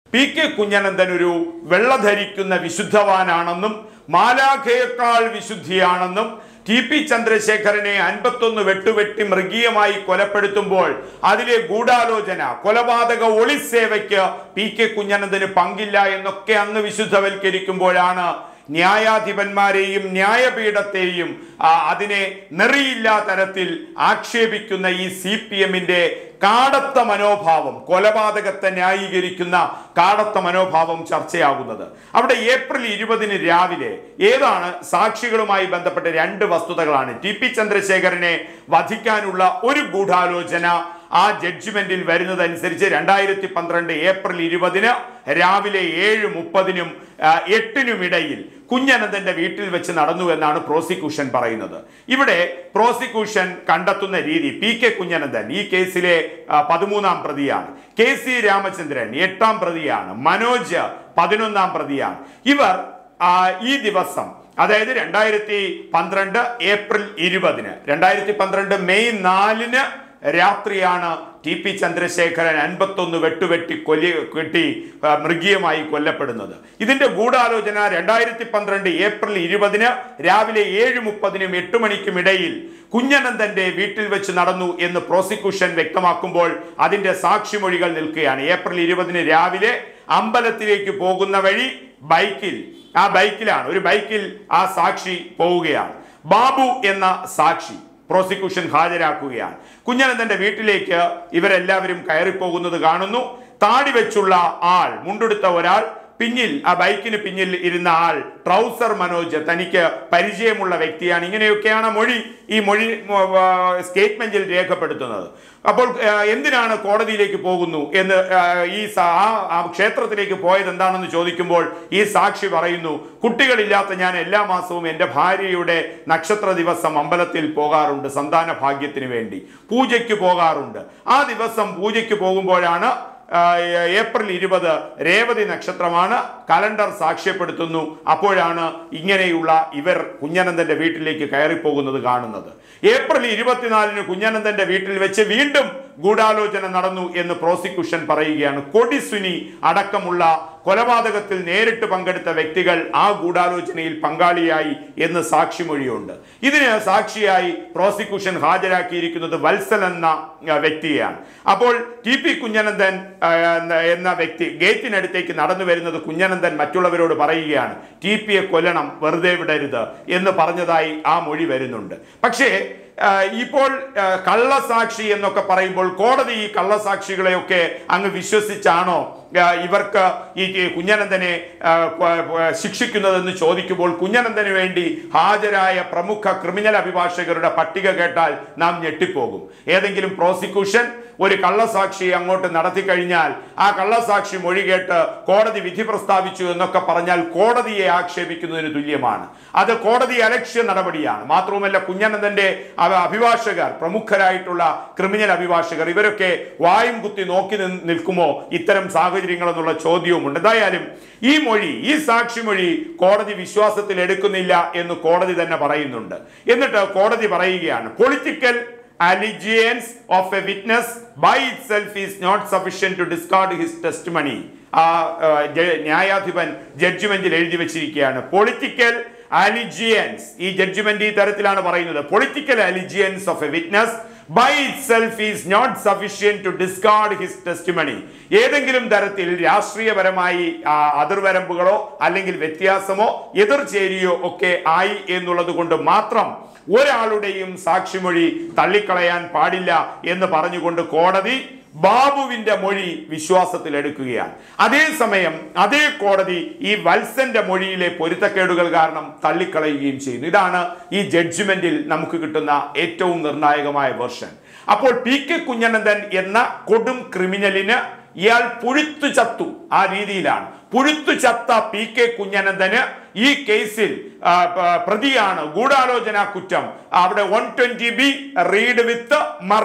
P K Kunhanandan ഒരു വെള്ള ധരിക്കുന്ന വിശുദ്ധവാനാണെന്നും മാലാഖയേക്കാൾ വിശുദ്ധിയാണെന്നും ടി പി ചന്ദ്രശേഖരനെ അൻപത്തൊന്ന് വെട്ടുവെട്ടി മൃഗീയമായി കൊലപ്പെടുത്തുമ്പോൾ അതിലെ ഗൂഢാലോചന കൊലപാതക ഒളിസേവയ്ക്ക് പി കെ കുഞ്ഞനന്ദന് പങ്കില്ല എന്നൊക്കെ അന്ന് വിശുദ്ധവൽക്കരിക്കുമ്പോഴാണ് ന്യായാധിപന്മാരെയും ന്യായപീഠത്തെയും ആ, അതിനെ നെറിയില്ലാ തരത്തിൽ ആക്ഷേപിക്കുന്ന ഈ സി പി എമ്മിന്റെ കാടത്ത മനോഭാവം കൊലപാതകത്തെ ന്യായീകരിക്കുന്ന കാടത്ത മനോഭാവം ചർച്ചയാകുന്നത് അവിടെ ഏപ്രിൽ ഇരുപതിന് രാവിലെ ഏതാണ് സാക്ഷികളുമായി ബന്ധപ്പെട്ട രണ്ട് വസ്തുതകളാണ് ടി പി ചന്ദ്രശേഖരനെ വധിക്കാനുള്ള ഒരു ഗൂഢാലോചന ആ ജഡ്ജ്മെന്റിൽ വരുന്നതനുസരിച്ച് രണ്ടായിരത്തി പന്ത്രണ്ട് ഏപ്രിൽ ഇരുപതിന് രാവിലെ ഏഴ് മുപ്പതിനും ആ, എട്ടിനുമിടയിൽ കുഞ്ഞനന്ദന്റെ വീട്ടിൽ വെച്ച് നടന്നു എന്നാണ് പ്രോസിക്യൂഷൻ പറയുന്നത് ഇവിടെ പ്രോസിക്യൂഷൻ കണ്ടെത്തുന്ന രീതി പി കെ കുഞ്ഞനന്ദൻ ഈ കേസിലെ ആ, പതിമൂന്നാം പ്രതിയാണ് കെ സി രാമചന്ദ്രൻ എട്ടാം പ്രതിയാണ് മനോജ് പതിനൊന്നാം പ്രതിയാണ് ഇവർ ആ, ഈ ദിവസം അതായത് രണ്ടായിരത്തി പന്ത്രണ്ട് ഏപ്രിൽ ഇരുപതിന് രണ്ടായിരത്തി പന്ത്രണ്ട് മെയ് നാലിന് രാത്രിയാണ് ടി പി ചന്ദ്രശേഖരൻ അൻപത്തൊന്ന് വെട്ടുവെട്ടി കൊല്ലി കെട്ടി ആ, മൃഗീയമായി കൊല്ലപ്പെടുന്നത് ഇതിന്റെ ഗൂഢാലോചന രണ്ടായിരത്തി പന്ത്രണ്ട് ഏപ്രിൽ ഇരുപതിന് രാവിലെ ഏഴ് മുപ്പതിനും എട്ട് മണിക്കും ഇടയിൽ കുഞ്ഞനന്ദന്റെ വീട്ടിൽ വെച്ച് നടന്നു എന്ന് പ്രോസിക്യൂഷൻ വ്യക്തമാക്കുമ്പോൾ അതിന്റെ സാക്ഷിമൊഴികൾ നിൽക്കുകയാണ് ഏപ്രിൽ ഇരുപതിന് രാവിലെ അമ്പലത്തിലേക്ക് പോകുന്ന വഴി ബൈക്കിൽ ആ ബൈക്കിലാണ് ഒരു ബൈക്കിൽ ആ സാക്ഷി പോവുകയാണ് ബാബു എന്ന സാക്ഷി പ്രോസിക്യൂഷൻ ഹാജരാക്കുകയാണ് കുഞ്ഞനന്ദന്റെ വീട്ടിലേക്ക് ഇവരെല്ലാവരും കയറിപ്പോകുന്നത് കാണുന്നു താടി വെച്ചുള്ള ആൾ മുണ്ടെടുത്ത ഒരാൾ പിന്നിൽ ആ ബൈക്കിന് പിന്നിൽ ഇരുന്ന ആൾ ട്രൗസർ മനോജ് തനിക്ക് പരിചയമുള്ള വ്യക്തിയാണ് ഇങ്ങനെയൊക്കെയാണ് മൊഴി ഈ മൊഴി സ്റ്റേറ്റ്മെന്റിൽ രേഖപ്പെടുത്തുന്നത് അപ്പോൾ ആ, എന്തിനാണ് കോടതിയിലേക്ക് പോകുന്നു എന്ന് ആ, ഈ സ- ആ- ആ ക്ഷേത്രത്തിലേക്ക് പോയത് എന്താണെന്ന് ചോദിക്കുമ്പോൾ ഈ സാക്ഷി പറയുന്നു കുട്ടികളില്ലാത്ത ഞാൻ എല്ലാ മാസവും എൻ്റെ ഭാര്യയുടെ നക്ഷത്ര ദിവസം അമ്പലത്തിൽ പോകാറുണ്ട് സന്താന ഭാഗ്യത്തിന് വേണ്ടി പൂജയ്ക്ക് പോകാറുണ്ട് ആ ദിവസം പൂജയ്ക്ക് പോകുമ്പോഴാണ് ആ, ഏപ്രിൽ ഇരുപത് രേവതി നക്ഷത്രമാണ് കലണ്ടർ സാക്ഷ്യപ്പെടുത്തുന്നു അപ്പോഴാണ് ഇങ്ങനെയുള്ള ഇവർ കുഞ്ഞനന്ദന്റെ വീട്ടിലേക്ക് കയറിപ്പോകുന്നത് കാണുന്നത് ഏപ്രിൽ ഇരുപത്തിനാലിന് കുഞ്ഞനന്ദന്റെ വീട്ടിൽ വെച്ച് വീണ്ടും ഗൂഢാലോചന നടന്നു എന്ന് പ്രോസിക്യൂഷൻ പറയുകയാണ് കൊടിസുനി അടക്കമുള്ള കൊലപാതകത്തിൽ നേരിട്ട് പങ്കെടുത്ത വ്യക്തികൾ ആ ഗൂഢാലോചനയിൽ പങ്കാളിയായി എന്ന് സാക്ഷിമൊഴിയുണ്ട് ഇതിന് സാക്ഷിയായി പ്രോസിക്യൂഷൻ ഹാജരാക്കിയിരിക്കുന്നത് വത്സൽ എന്ന ആ, വ്യക്തിയെയാണ് അപ്പോൾ ടി പി കുഞ്ഞനന്ദൻ ആ, എന്ന- എന്ന വ്യക്തി ഗേറ്റിനടുത്തേക്ക് നടന്നു വരുന്നത് കുഞ്ഞനന്ദൻ മറ്റുള്ളവരോട് പറയുകയാണ് ടി പിയെ കൊല്ലണം വെറുതെ വിടരുത് എന്ന് പറഞ്ഞതായി ആ മൊഴി വരുന്നുണ്ട് പക്ഷേ ആ, ഇപ്പോൾ ആ, കള്ളസാക്ഷി എന്നൊക്കെ പറയുമ്പോൾ കോടതി ഈ കള്ളസാക്ഷികളെയൊക്കെ അങ്ങ് വിശ്വസിച്ചാണോ ആ, ഇവർക്ക് ഈ ഈ കുഞ്ഞനന്ദനെ ആ, പ- പ- ശിക്ഷിക്കുന്നതെന്ന് ചോദിക്കുമ്പോൾ കുഞ്ഞനന്ദന് വേണ്ടി ഹാജരായ പ്രമുഖ ക്രിമിനൽ അഭിഭാഷകരുടെ പട്ടിക കേട്ടാൽ നാം ഞെട്ടിപ്പോകും ഏതെങ്കിലും പ്രോസിക്യൂഷൻ ഒരു കള്ളസാക്ഷി അങ്ങോട്ട് നടത്തി കഴിഞ്ഞാൽ ആ കള്ളസാക്ഷി മൊഴി കേട്ട് കോടതി വിധി പ്രസ്താവിച്ചു എന്നൊക്കെ പറഞ്ഞാൽ കോടതിയെ ആക്ഷേപിക്കുന്നതിന് തുല്യമാണ് അത് കോടതി അലക്ഷ്യ നടപടിയാണ് മാത്രവുമല്ല കുഞ്ഞനന്ദന്റെ അവ- അഭിഭാഷകർ പ്രമുഖരായിട്ടുള്ള ക്രിമിനൽ അഭിഭാഷകർ ഇവരൊക്കെ വായും കുത്തി നോക്കി നിന്ന് നിൽക്കുമോ ഇത്തരം സാഹചര്യങ്ങൾ എന്നുള്ള ചോദ്യവുമുണ്ട് എന്തായാലും ഈ മൊഴി ഈ സാക്ഷി മൊഴി കോടതി വിശ്വാസത്തിൽ എടുക്കുന്നില്ല എന്ന് കോടതി തന്നെ പറയുന്നുണ്ട് എന്നിട്ട് കോടതി പറയുകയാണ് political allegiance of a witness by itself is not sufficient to discard his testimony ആ ആ, ജ- ന്യായാധിപൻ ജഡ്ജ്മെന്റിൽ എഴുതി വെച്ചിരിക്കുകയാണ് പൊളിറ്റിക്കൽ അലിജിയൻസ് ഈ ജഡ്ജ്മെന്റ് ഈ തരത്തിലാണ് പറയുന്നത് political allegiance of a witness by itself is not sufficient to discard his testimony ഏതെങ്കിലും തരത്തിൽ രാഷ്ട്രീയപരമായി ആ, അതിർവരമ്പുകളോ അല്ലെങ്കിൽ വ്യത്യാസമോ എതിർചേരിയോ ഒക്കെ ആയി എന്നുള്ളത് കൊണ്ട് മാത്രം ഒരാളുടെയും സാക്ഷിമൊഴി തള്ളിക്കളയാൻ പാടില്ല എന്ന് പറഞ്ഞുകൊണ്ട് കോടതി ബാബുവിന്റെ മൊഴി വിശ്വാസത്തിൽ എടുക്കുകയാണ് അതേസമയം അതേ കോടതി ഈ വത്സന്റെ മൊഴിയിലെ പൊരുത്തക്കേടുകൾ കാരണം തള്ളിക്കളയുകയും ചെയ്യുന്നു ഇതാണ് ഈ ജഡ്ജ്മെന്റിൽ നമുക്ക് കിട്ടുന്ന ഏറ്റവും നിർണായകമായ വെർഷൻ അപ്പോൾ പി കെ കുഞ്ഞനന്ദൻ എന്ന കൊടും ക്രിമിനലിന് ഇയാൾ പുഴുത്തു ചത്തു ആ രീതിയിലാണ് പുഴുത്തു ചത്ത പി കെ കുഞ്ഞനന്ദന് ഈ കേസിൽ ആ, പ- പ്രതിയാണ് ഗൂഢാലോചന കുറ്റം അവിടെ one twenty B read with murder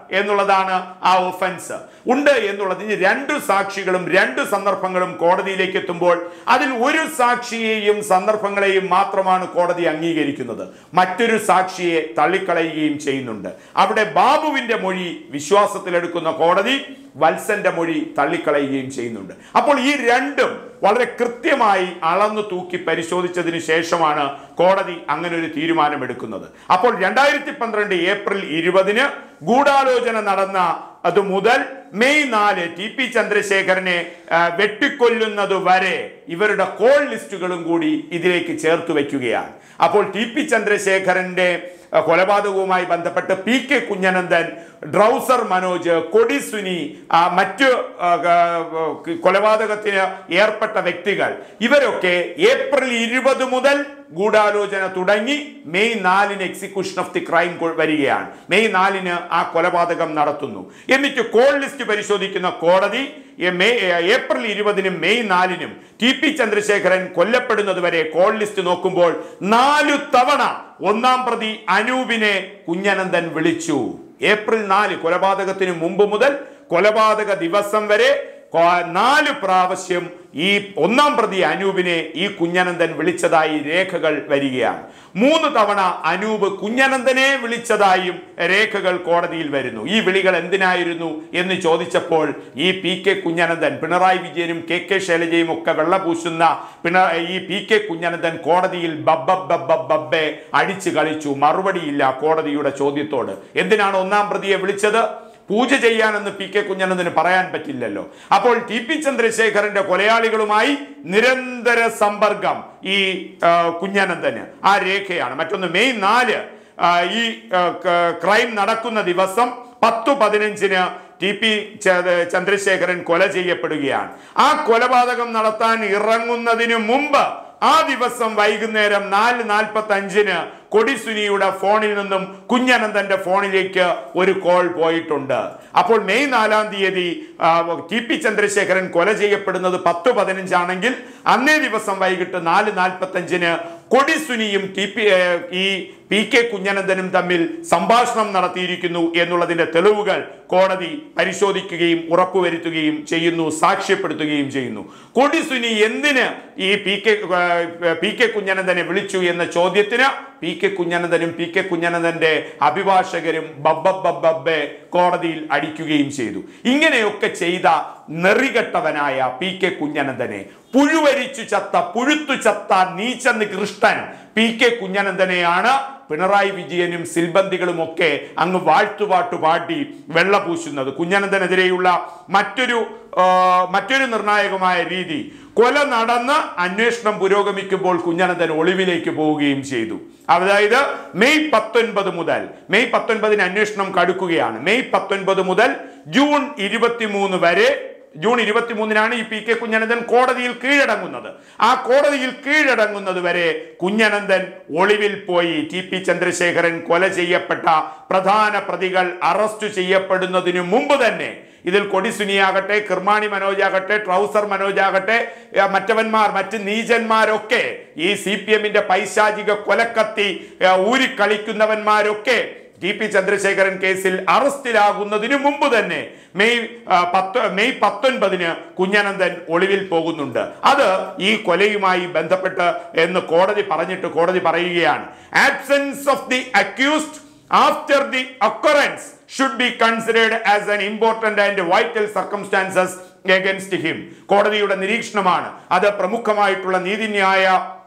എന്നുള്ളതാണ് ആ ഒഫൻസ് ഉണ്ട് എന്നുള്ളതിന് രണ്ട് സാക്ഷികളും രണ്ട് സന്ദർഭങ്ങളും കോടതിയിലേക്ക് എത്തുമ്പോൾ അതിൽ ഒരു സാക്ഷിയെയും സന്ദർഭങ്ങളെയും മാത്രമാണ് കോടതി അംഗീകരിക്കുന്നത് മറ്റൊരു സാക്ഷിയെ തള്ളിക്കളയുകയും ചെയ്യുന്നുണ്ട് അവിടെ ബാബുവിന്റെ മൊഴി വിശ്വാസത്തിലെടുക്കുന്ന കോടതി വത്സന്റെ മൊഴി തള്ളിക്കളയുകയും ചെയ്യുന്നുണ്ട് അപ്പോൾ ഈ രണ്ടും വളരെ കൃത്യമായി അളന്നു തൂക്കി പരിശോധിച്ചതിന് ശേഷമാണ് കോടതി അങ്ങനെ ഒരു തീരുമാനമെടുക്കുന്നത് അപ്പോൾ രണ്ടായിരത്തി പന്ത്രണ്ട് ഏപ്രിൽ ഇരുപതിന് ഗൂഢാലോചന നടന്ന അത് മുതൽ മെയ് നാല് ടി പി ചന്ദ്രശേഖരനെ ആ, വെട്ടിക്കൊല്ലുന്നത് വരെ ഇവരുടെ കോൾ ലിസ്റ്റുകളും കൂടി ഇതിലേക്ക് ചേർത്ത് വയ്ക്കുകയാണ് അപ്പോൾ ടി പി ചന്ദ്രശേഖരന്റെ ആ, കൊലപാതകവുമായി ബന്ധപ്പെട്ട് P K Kunhanandan trouser Manoj Kodi Suni ആ, മറ്റ് ആ, ആ, കൊലപാതകത്തിന് ഏർപ്പെട്ട വ്യക്തികൾ ഇവരൊക്കെ ഏപ്രിൽ ഇരുപത് മുതൽ ഗൂഢാലോചന തുടങ്ങി മെയ് നാലിന് എക്സിക്യൂഷൻ ഓഫ് ദി ക്രൈം വരികയാണ് മെയ് നാലിന് ആ കൊലപാതകം നടത്തുന്നു എന്നിട്ട് കോൾ ലിസ്റ്റ് പരിശോധിക്കുന്ന കോടതി എ- മെയ് എ- ഏപ്രിൽ ഇരുപതിനും മെയ് നാലിനും ടി പി ചന്ദ്രശേഖരൻ കൊല്ലപ്പെടുന്നത് വരെ കോൾ ലിസ്റ്റ് നോക്കുമ്പോൾ നാലു തവണ ഒന്നാം പ്രതി അനൂപിനെ കുഞ്ഞനന്ദൻ വിളിച്ചു ഏപ്രിൽ നാല് കൊലപാതകത്തിന് മുമ്പ് മുതൽ കൊലപാതക ദിവസം വരെ കൊ- നാല് പ്രാവശ്യം ഈ ഒന്നാം പ്രതി അനൂപിനെ ഈ കുഞ്ഞനന്ദൻ വിളിച്ചതായി രേഖകൾ വരികയാണ് മൂന്ന് തവണ അനൂപ് കുഞ്ഞനന്ദനെ വിളിച്ചതായും രേഖകൾ കോടതിയിൽ വരുന്നു ഈ വിളികൾ എന്തിനായിരുന്നു എന്ന് ചോദിച്ചപ്പോൾ ഈ പി കെ കുഞ്ഞനന്ദൻ പിണറായി വിജയനും കെ കെ ശൈലജയും ഒക്കെ വെള്ളപൂശുന്ന പിണ ഈ പി കെ കുഞ്ഞനന്ദൻ കോടതിയിൽ ബബ്ബബ്ബബ്ബബ്ബെ അടിച്ചു കളിച്ചു മറുപടിയില്ല കോടതിയുടെ ചോദ്യത്തോട് എന്തിനാണ് ഒന്നാം പ്രതിയെ വിളിച്ചത് പൂജ ചെയ്യാനെന്ന് പി കെ കുഞ്ഞനന്ദന് പറയാൻ പറ്റില്ലല്ലോ അപ്പോൾ ടി പി ചന്ദ്രശേഖരന്റെ കൊലയാളികളുമായി നിരന്തര സമ്പർക്കം ഈ ആ, കുഞ്ഞനന്ദന് ആ രേഖയാണ് മറ്റൊന്ന് മെയ് നാല് ആ, ഈ ആ, ക- ക്രൈം നടക്കുന്ന ദിവസം പത്തു പതിനഞ്ചിന് ടി പി ച- ചന്ദ്രശേഖരൻ കൊല ചെയ്യപ്പെടുകയാണ് ആ കൊലപാതകം നടത്താൻ ഇറങ്ങുന്നതിന് മുമ്പ് ആ ദിവസം വൈകുന്നേരം നാല് നാൽപ്പത്തി അഞ്ചിന് കൊടിസുനിയുടെ ഫോണിൽ നിന്നും കുഞ്ഞനന്ദന്റെ ഫോണിലേക്ക് ഒരു കോൾ പോയിട്ടുണ്ട് അപ്പോൾ മെയ് നാലാം തീയതി ആ, ടി പി ചന്ദ്രശേഖരൻ കൊല ചെയ്യപ്പെടുന്നത് പത്ത് പതിനഞ്ചാണെങ്കിൽ അന്നേ ദിവസം വൈകിട്ട് നാല് നാൽപ്പത്തി അഞ്ചിന് കൊടിസുനിയും ടി പി ഏ, ഈ പി കെ കുഞ്ഞനന്ദനും തമ്മിൽ സംഭാഷണം നടത്തിയിരിക്കുന്നു എന്നുള്ളതിന്റെ തെളിവുകൾ കോടതി പരിശോധിക്കുകയും ഉറപ്പുവരുത്തുകയും ചെയ്യുന്നു സാക്ഷ്യപ്പെടുത്തുകയും ചെയ്യുന്നു കൊടിസുനി എന്തിന് ഈ പി കെ ഏ, പി കെ കുഞ്ഞനന്ദനെ വിളിച്ചു എന്ന ചോദ്യത്തിന് പി കെ കുഞ്ഞനന്ദനും പി കെ കുഞ്ഞനന്ദന്റെ അഭിഭാഷകരും ബബ്ബബ്ബബ്ബെ കോടതിയിൽ അടിക്കുകയും ചെയ്തു ഇങ്ങനെയൊക്കെ ചെയ്ത നെറികെട്ടവനായ പി കെ കുഞ്ഞനന്ദനെ പുഴുവരിച്ചു ചത്ത പുഴുത്തു ചത്ത നീച്ചന്ന് കൃഷ്ണൻ പി കെ കുഞ്ഞനന്ദനെയാണ് പിണറായി വിജയനും സിൽബന്തികളും ഒക്കെ അങ്ങ് വാഴ്ത്തുപാട്ട് പാടി വെള്ളപൂശുന്നത് കുഞ്ഞനന്ദനെതിരെയുള്ള മറ്റൊരു ആ, മറ്റൊരു നിർണായകമായ രീതി കൊല നടന്ന് അന്വേഷണം പുരോഗമിക്കുമ്പോൾ കുഞ്ഞനന്ദൻ ഒളിവിലേക്ക് പോവുകയും ചെയ്തു അതായത് മെയ് പത്തൊൻപത് മുതൽ മെയ് പത്തൊൻപതിന് അന്വേഷണം കടുക്കുകയാണ് മെയ് പത്തൊൻപത് മുതൽ ജൂൺ ഇരുപത്തിമൂന്ന് വരെ ജൂൺ ഇരുപത്തിമൂന്നിനാണ് ഈ പി കെ കുഞ്ഞനന്ദൻ കോടതിയിൽ കീഴടങ്ങുന്നത് ആ കോടതിയിൽ കീഴടങ്ങുന്നത് വരെ കുഞ്ഞനന്ദൻ ഒളിവിൽ പോയി ടി പി ചന്ദ്രശേഖരൻ കൊല ചെയ്യപ്പെട്ട പ്രധാന പ്രതികൾ അറസ്റ്റ് ചെയ്യപ്പെടുന്നതിനു മുമ്പ് തന്നെ ഇതിൽ കൊടിസുനിയാകട്ടെ കിർമാണി മനോജാകട്ടെ ട്രൗസർ മനോജാകട്ടെ ഏ, മറ്റവന്മാർ മറ്റ് നീചന്മാരൊക്കെ ഈ സി പി എമ്മിന്റെ പൈശാചിക കൊലക്കത്തി ഏ, ഊരിക്കളിക്കുന്നവന്മാരൊക്കെ ടി പി ചന്ദ്രശേഖരൻ കേസിൽ അറസ്റ്റിലാകുന്നതിനു മുമ്പ് തന്നെ മെയ് ആ, പത്ത് മെയ് പത്തൊൻപതിന് കുഞ്ഞനന്ദൻ ഒളിവിൽ പോകുന്നുണ്ട് അത് ഈ കൊലയുമായി ബന്ധപ്പെട്ട് എന്ന് കോടതി പറഞ്ഞിട്ട് കോടതി പറയുകയാണ് absence of the accused after the occurrence should be considered as an important and vital circumstances against him കോടതിയുടെ നിരീക്ഷണമാണ് അത് പ്രമുഖമായിട്ടുള്ള നീതിന്യായ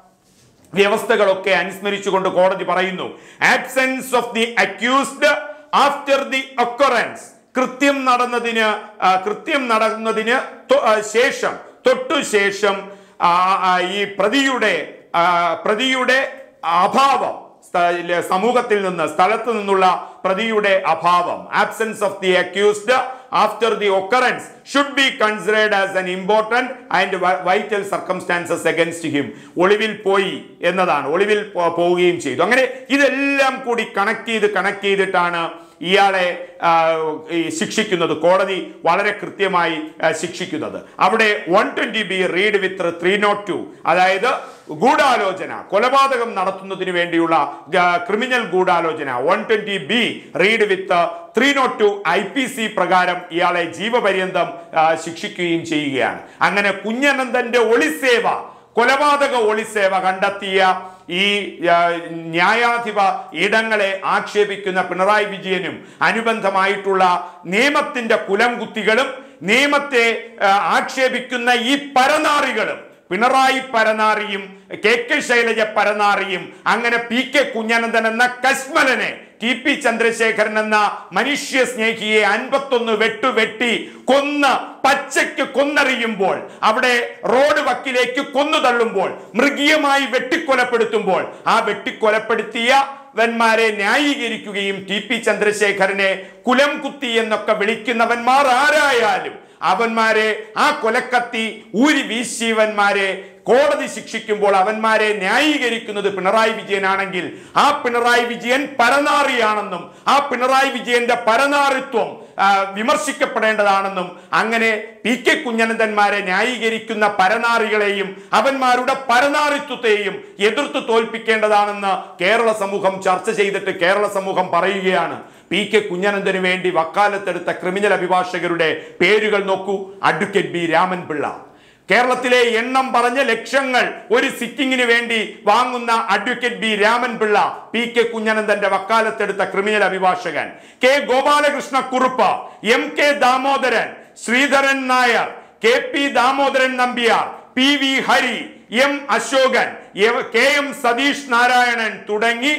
വ്യവസ്ഥകളൊക്കെ അനുസ്മരിച്ചുകൊണ്ട് കോടതി പറയുന്നു absence of the accused after the occurrence കൃത്യം നടന്നതിന് ആ, കൃത്യം നടന്നതിന് തൊ- ആ, ശേഷം തൊട്ടു ശേഷം ആ, ആ, ഈ പ്രതിയുടെ ആ, പ്രതിയുടെ അഭാവം സ്ഥ- ഇല്ല, സമൂഹത്തിൽ നിന്ന് സ്ഥലത്ത് നിന്നുള്ള പ്രതിയുടെ അഭാവം absence of the accused after the occurrence should be considered as an important and vital circumstances against him ഒളിവിൽ പോയി എന്നതാണ് ഒളിവിൽ പോ- പോവുകയും ചെയ്തു അങ്ങനെ ഇതെല്ലാം കൂടി കണക്ട് ചെയ്ത് കണക്ട് ചെയ്തിട്ടാണ് ഇയാളെ ആ, ഈ ശിക്ഷിക്കുന്നത് കോടതി വളരെ കൃത്യമായി ആ, ശിക്ഷിക്കുന്നത് അവിടെ one twenty B read with three naught two അതായത് ഗൂഢാലോചന കൊലപാതകം നടത്തുന്നതിന് വേണ്ടിയുള്ള ഗ- ക്രിമിനൽ ഗൂഢാലോചന one twenty B read with three naught two I P C പ്രകാരം ഇയാളെ ജീവപര്യന്തം ആ, ശിക്ഷിക്കുകയും ചെയ്യുകയാണ് അങ്ങനെ കുഞ്ഞനന്ദന്റെ ഒളിസേവ കൊലപാതക ഒളിസേവ കണ്ടെത്തിയ ഈ ആ, ന്യായാധിപ ഇടങ്ങളെ ആക്ഷേപിക്കുന്ന പിണറായി വിജയനും അനുബന്ധമായിട്ടുള്ള നിയമത്തിന്റെ കുലംകുത്തികളും നിയമത്തെ ആ, ആക്ഷേപിക്കുന്ന ഈ പരനാറികളും പിണറായി പരനാറിയും കെ കെ ശൈലജ പരനാറിയും അങ്ങനെ പി കെ കുഞ്ഞനന്ദൻ എന്ന കശ്മലനെ ടി പി ചന്ദ്രശേഖരൻ എന്ന മനുഷ്യ സ്നേഹിയെ അൻപത്തൊന്ന് വെട്ടുവെട്ടി കൊന്ന് പച്ചയ്ക്ക് കൊന്നറിയുമ്പോൾ അവിടെ റോഡ് വക്കിലേക്ക് കൊന്നു തള്ളുമ്പോൾ മൃഗീയമായി വെട്ടിക്കൊലപ്പെടുത്തുമ്പോൾ ആ വെട്ടിക്കൊലപ്പെടുത്തിയ വന്മാരെ ന്യായീകരിക്കുകയും ടി പി ചന്ദ്രശേഖരനെ കുലം കുത്തി എന്നൊക്കെ വിളിക്കുന്നവന്മാർ ആരായാലും അവന്മാരെ ആ കൊലക്കത്തി ഊരി വീശിയവന്മാരെ കോടതി ശിക്ഷിക്കുമ്പോൾ അവന്മാരെ ന്യായീകരിക്കുന്നത് പിണറായി വിജയനാണെങ്കിൽ ആ പിണറായി വിജയൻ പരനാറിയാണെന്നും ആ പിണറായി വിജയന്റെ പരനാറിത്വം ആ, വിമർശിക്കപ്പെടേണ്ടതാണെന്നും അങ്ങനെ പി കെ കുഞ്ഞനന്ദന്മാരെ ന്യായീകരിക്കുന്ന പരനാറികളെയും അവന്മാരുടെ പരനാറിത്വത്തെയും എതിർത്ത് തോൽപ്പിക്കേണ്ടതാണെന്ന് കേരള സമൂഹം ചർച്ച ചെയ്തിട്ട് കേരള സമൂഹം പറയുകയാണ് പി കെ കുഞ്ഞനന്ദന് വേണ്ടി വക്കാലത്തെടുത്ത ക്രിമിനൽ അഭിഭാഷകരുടെ പേരുകൾ നോക്കൂ അഡ്വക്കേറ്റ് ബി രാമൻപിള്ള കേരളത്തിലെ എണ്ണം പറഞ്ഞ ലക്ഷങ്ങൾ ഒരു സിറ്റിംഗിന് വേണ്ടി വാങ്ങുന്ന advocate B Raman Pillai P K കുഞ്ഞനന്ദന്റെ വക്കാലത്തെടുത്ത criminal അഭിഭാഷകൻ K Gopalakrishna Kurup M K Damodaran Sreedharan Nair K P Damodaran Nambiar P V Hari M Ashokan A- K M Satheesh Narayanan തുടങ്ങി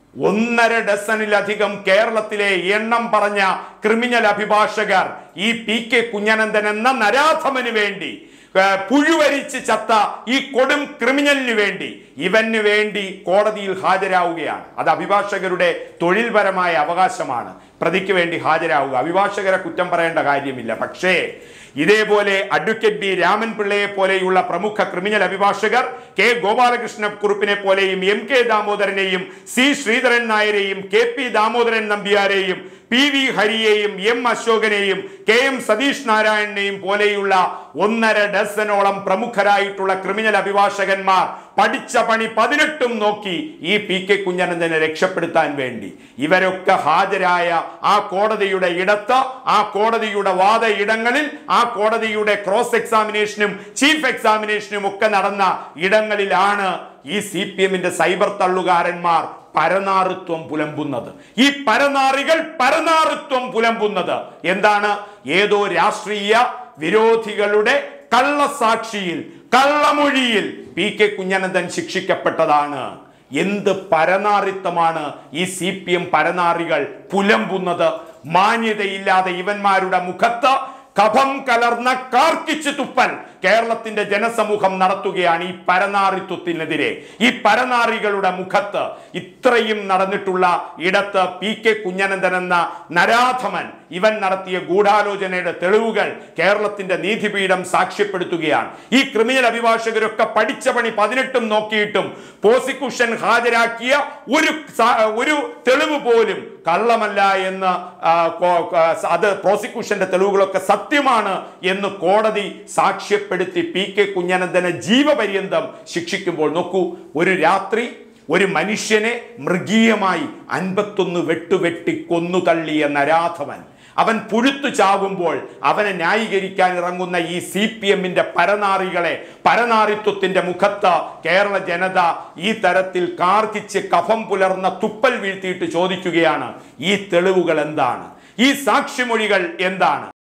ഒന്നര ഡസനിലധികം കേരളത്തിലെ എണ്ണം പറഞ്ഞ ക്രിമിനൽ അഭിഭാഷകർ ഈ പി കെ കുഞ്ഞനന്ദൻ എന്ന നരാധമന് വേണ്ടി ഏ, പുഴുവരിച്ച് ചത്ത ഈ കൊടും ക്രിമിനലിന് വേണ്ടി ഇവന് വേണ്ടി കോടതിയിൽ ഹാജരാവുകയാണ് അത് അഭിഭാഷകരുടെ തൊഴിൽപരമായ അവകാശമാണ് പ്രതിക്ക് വേണ്ടി ഹാജരാവുക അഭിഭാഷകരെ കുറ്റം പറയേണ്ട കാര്യമില്ല പക്ഷേ ഇതേപോലെ അഡ്വക്കേറ്റ് ബി രാമൻ പിള്ളയെ പോലെയുള്ള പ്രമുഖ ക്രിമിനൽ അഭിഭാഷകർ കെ ഗോപാലകൃഷ്ണ കുറുപ്പിനെ പോലെയും എം കെ ദാമോദരനെയും സി ശ്രീധരൻ നായരെയും കെ പി ദാമോദരൻ നമ്പ്യാരെയും പി വി ഹരിയെയും എം അശോകനെയും കെ എം സതീഷ് നാരായണനെയും പോലെയുള്ള ഒന്നര ഡസനോളം പ്രമുഖരായിട്ടുള്ള ക്രിമിനൽ അഭിഭാഷകന്മാർ പഠിച്ച പണി പതിനെട്ടും നോക്കി ഈ പി കെ കുഞ്ഞനന്ദനെ രക്ഷപ്പെടുത്താൻ വേണ്ടി ഇവരൊക്കെ ഹാജരായ ആ കോടതിയുടെ ഇടത്ത് ആ കോടതിയുടെ വാദ ഇടങ്ങളിൽ ആ കോടതിയുടെ ക്രോസ് എക്സാമിനേഷനും ചീഫ് എക്സാമിനേഷനും ഒക്കെ നടന്ന ഇടങ്ങളിലാണ് ഈ സി പി എമ്മിന്റെ സൈബർ തള്ളുകാരന്മാർ പരനാറിത്വം പുലമ്പുന്നത് ഈ പരനാറികൾ പരനാറിത്വം പുലമ്പുന്നത് എന്താണ് ഏതോ രാഷ്ട്രീയ വിരോധികളുടെ കള്ളസാക്ഷിയിൽ കള്ളമൊഴിയിൽ പി കെ കുഞ്ഞനന്ദൻ ശിക്ഷിക്കപ്പെട്ടതാണ് എന്ത് പരനാറിത്തമാണ് ഈ സി പി എം പരനാറികൾ പുലമ്പുന്നത് മാന്യതയില്ലാതെ ഇവന്മാരുടെ മുഖത്ത് കഫം കലർന്ന കാർക്കിച്ച് തുപ്പൽ കേരളത്തിന്റെ ജനസമൂഹം നടത്തുകയാണ് ഈ പരനാറിത്വത്തിനെതിരെ ഈ പരനാറികളുടെ മുഖത്ത് ഇത്രയും നടന്നിട്ടുള്ള ഇടത്ത് പി കെ കുഞ്ഞനന്ദൻ എന്ന നരാധമൻ ഇവൻ നടത്തിയ ഗൂഢാലോചനയുടെ തെളിവുകൾ കേരളത്തിന്റെ നീതിപീഠം സാക്ഷ്യപ്പെടുത്തുകയാണ് ഈ ക്രിമിനൽ അഭിഭാഷകരൊക്കെ പഠിച്ച പണി പതിനെട്ടും നോക്കിയിട്ടും പ്രോസിക്യൂഷൻ ഹാജരാക്കിയ ഒരു സ- ഒരു തെളിവ് പോലും കള്ളമല്ല എന്ന് ആ, കോ- ക- അത് പ്രോസിക്യൂഷന്റെ തെളിവുകളൊക്കെ സത്യമാണ് എന്ന് കോടതി സാക്ഷ്യപ്പെടുത്തി പി കെ കുഞ്ഞനന്ദനെ ജീവപര്യന്തം ശിക്ഷിക്കുമ്പോൾ നോക്കൂ ഒരു രാത്രി ഒരു മനുഷ്യനെ മൃഗീയമായി അൻപത്തൊന്ന് വെട്ടുവെട്ടി കൊന്നു തള്ളിയ നരാധവൻ അവൻ പുഴുത്തു ചാകുമ്പോൾ അവനെ ന്യായീകരിക്കാൻ ഇറങ്ങുന്ന ഈ സി പി എമ്മിന്റെ പരനാറികളെ പരനാറിത്വത്തിന്റെ മുഖത്ത് കേരള ജനത ഈ തരത്തിൽ കാർക്കിച്ച് കഫം പുലർന്ന തുപ്പൽ വീഴ്ത്തിയിട്ട് ചോദിക്കുകയാണ് ഈ തെളിവുകൾ എന്താണ് ഈ സാക്ഷിമൊഴികൾ എന്താണ്